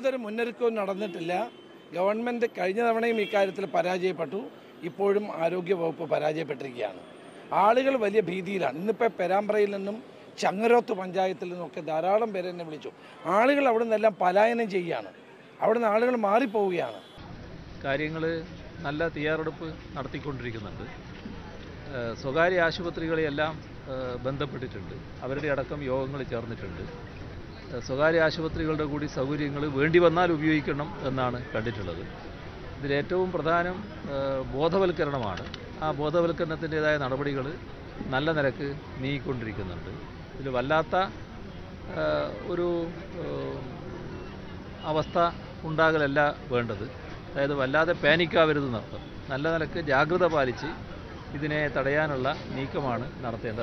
യാതൊരു മുന്നൊരുക്കവും നടന്നിട്ടില്ല ഗവൺമെൻറ് കഴിഞ്ഞ തവണയും ഇക്കാര്യത്തിൽ പരാജയപ്പെട്ടു ഇപ്പോഴും ആരോഗ്യ വകുപ്പ് പരാജയപ്പെട്ടിരിക്കുകയാണ് ആളുകൾ വലിയ ഭീതിയിലാണ് ഇന്നിപ്പോൾ പെരാമ്പ്രയിൽ നിന്നും ചങ്ങരോത്ത് പഞ്ചായത്തിൽ നിന്നൊക്കെ ധാരാളം പേര് എന്നെ വിളിച്ചു ആളുകൾ അവിടെ നിന്നെല്ലാം പലായനം ചെയ്യുകയാണ് അവിടെ നിന്ന് ആളുകൾ മാറിപ്പോവുകയാണ് കാര്യങ്ങൾ നല്ല തയ്യാറെടുപ്പ് നടത്തിക്കൊണ്ടിരിക്കുന്നുണ്ട് ഏഹ് സ്വകാര്യ ആശുപത്രികളെയെല്ലാം ഏഹ് ബന്ധപ്പെട്ടിട്ടുണ്ട് അവരുടെ അടക്കം യോഗങ്ങൾ ചേർന്നിട്ടുണ്ട് ഏഹ് സ്വകാര്യ ആശുപത്രികളുടെ കൂടി സൗകര്യങ്ങൾ വേണ്ടി വന്നാൽ ഉപയോഗിക്കണം എന്നാണ് കണ്ടിട്ടുള്ളത് ഇതിലേറ്റവും പ്രധാനം ഏഹ് ബോധവൽക്കരണമാണ് ആ ബോധവൽക്കരണത്തിൻ്റെതായ നടപടികൾ നല്ല നിരക്ക് നീങ്ങിക്കൊണ്ടിരിക്കുന്നുണ്ട് ഇതിൽ വല്ലാത്ത ഏഹ് ഒരു ഏഹ് അവസ്ഥ ഉണ്ടാകലല്ല വേണ്ടത് അതായത് വല്ലാതെ പാനിക്കാവരുത് എന്നർത്ഥം നല്ല നിലക്ക് ജാഗ്രത പാലിച്ച് ഇതിനെ തടയാനുള്ള നീക്കമാണ് നടത്തേണ്ടത്